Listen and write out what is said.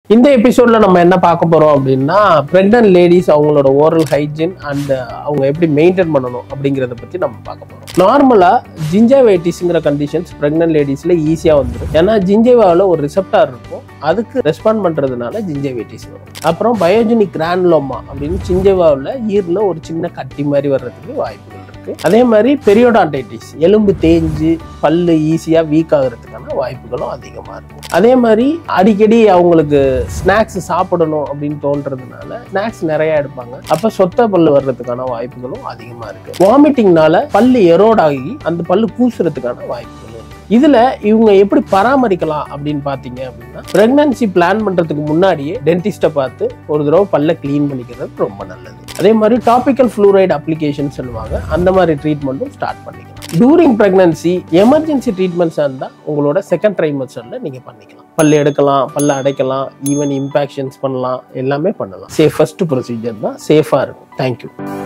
இந்த எபிசோட்ல நம்ம என்ன பார்க்க போறோம் அப்படின்னா பிரெக்னன்ட் லேடிஸ் அவங்களோட ஓரல் ஹைஜீன் அண்ட் அவங்க எப்படி மெயின்டைன் பண்ணணும் அப்படிங்கிறத பத்தி நம்ம பார்க்க போறோம் நார்மலா ஜிஞ்சைவைட்டிஸ்ங்கிற கண்டிஷன்ஸ் பிரெக்னன்ட் லேடிஸ்ல ஈஸியா வந்துடும் ஏன்னா ஜிஞ்சைவாவில் ஒரு ரிசப்டார் இருக்கும் அதுக்கு ரெஸ்பாண்ட் பண்றதுனால ஜிஞ்சைவைட்டிஸ் வரும் அப்புறம் பயோஜெனிக் கிரானுலோமா அப்படின்னு ஜிஞ்சைவாவில் ஈரில் ஒரு சின்ன கட்டி மாதிரி வர்றதுக்கு வாய்ப்புகள் இருக்கு அதே மாதிரி பெரியோடான்டைட்டிஸ் எலும்பு தேஞ்சு பல்லு ஈஸியா வீக் ஆகுறதுக்கான வாய்ப்புகளும் அதிகமா இருக்கும் அதே மாதிரி அடிக்கடி அவங்களுக்கு ஸ்நாக்ஸ் சாப்பிடணும் அப்படின்னு தோன்றதுனால ஸ்நாக்ஸ் நிறைய எடுப்பாங்க அப்ப சொத்த பல்லு வர்றதுக்கான வாய்ப்புகளும் அதிகமா இருக்கு வாமிட்டிங்னால பல்லு எரோட் ஆகி அந்த பல்லு கூசுறதுக்கான வாய்ப்புகளும் இருக்கு. இதுல இவங்க எப்படி பராமரிக்கலாம் அப்படின்னு பாத்தீங்க அப்படின்னா பிரெக்னன்சி பிளான் பண்றதுக்கு முன்னாடியே டென்டிஸ்ட்டை பார்த்து ஒரு தடவை பல்ல க்ளீன் பண்ணிக்கிறது ரொம்ப நல்லது அதே மாதிரி டாபிக்கல் ஃப்ளூரைடு அப்ளிகேஷன் சொல்லுவாங்க அந்த மாதிரி ட்ரீட்மெண்ட்டும் ஸ்டார்ட் பண்ணிக்கலாம் டூரிங் பிரெக்னன்சி எமர்ஜென்சி ட்ரீட்மெண்ட்ஸாக இருந்தால் உங்களோட செகண்ட் ட்ரைமஸ்டரில் நீங்கள் பண்ணிக்கலாம் பல்லு எடுக்கலாம் பல்ல அடைக்கலாம் ஈவன் இம்பேக்ஷன்ஸ் பண்ணலாம் எல்லாமே பண்ணலாம் சேஃபஸ்ட் ப்ரொசீஜர் தான் சேஃபாக இருக்கும் தேங்க்யூ